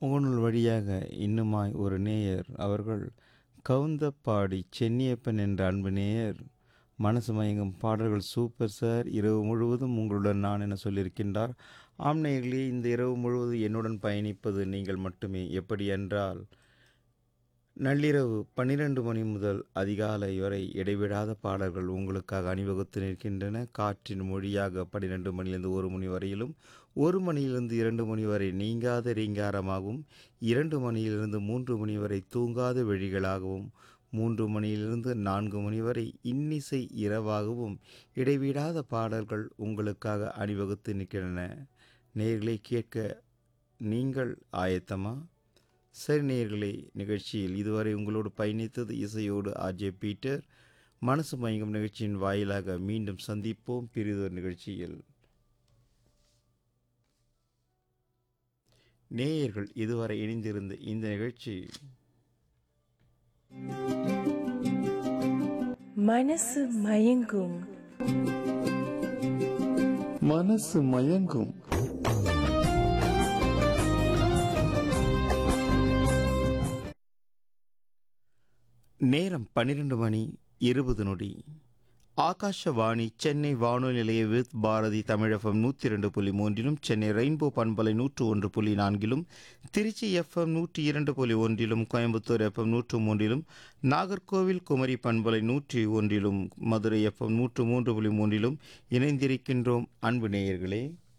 முகநூல் வழியாக இன்னுமாய் ஒரு நேயர் அவர்கள் கவுந்தப்பாடி சென்னியப்பன் என்ற அன்பு நேயர் மனசு மயங்கும் பாடல்கள் சூப்பர் சார் இரவு முழுவதும் உங்களுடன் நான் என சொல்லியிருக்கின்றார் ஆம் நேயர்களே இந்த இரவு முழுவதும் என்னுடன் பயணிப்பது நீங்கள் மட்டுமே எப்படி என்றால் நள்ளிரவு பன்னிரண்டு மணி முதல் அதிகாலை வரை இடைவிடாத பாடல்கள் உங்களுக்காக அணிவகுத்து நிற்கின்றன காற்றின் மொழியாக பன்னிரெண்டு மணியிலிருந்து ஒரு மணி வரையிலும் ஒரு மணியிலிருந்து இரண்டு மணி வரை நீங்காத ரீங்காரமாகவும் இரண்டு மணியிலிருந்து மூன்று மணி வரை தூங்காத வழிகளாகவும் மூன்று மணியிலிருந்து நான்கு மணி வரை இன்னிசை இரவாகவும் இடைவிடாத பாடல்கள் உங்களுக்காக அணிவகுத்து நிற்கின்றன நேர்களை கேட்க நீங்கள் ஆயத்தமா சரி நேயர்களே நிகழ்ச்சியில் இதுவரை உங்களோடு பயணித்தது இசையோடு ஆர்ஜே பீட்டர் மனசு மயங்கும் நிகழ்ச்சியின் வாயிலாக மீண்டும் சந்திப்போம் பிரிதொரு நிகழ்ச்சியில் நேயர்கள் இதுவரை இணைந்திருந்த இந்த நிகழ்ச்சி மனசு மயங்கும் மனசு மயங்கும் நேரம் பன்னிரண்டு மணி இருபது நொடி ஆகாஷவாணி சென்னை வானொலி நிலைய வித் பாரதி தமிழகம் நூற்றி இரண்டு புள்ளி மூன்றிலும் சென்னை ரெயின்போ பண்பலை நூற்று ஒன்று புள்ளி நான்கிலும் திருச்சி எஃப்எம் நூற்றி இரண்டு புள்ளி ஒன்றிலும் கோயம்புத்தூர் எஃப்எம் நூற்று மூன்றிலும் நாகர்கோவில் குமரி பண்பலை நூற்றி ஒன்றிலும் மதுரை எஃப்எம் நூற்று மூன்று புள்ளி மூன்றிலும் இணைந்திருக்கின்றோம் அன்பு நேயர்களே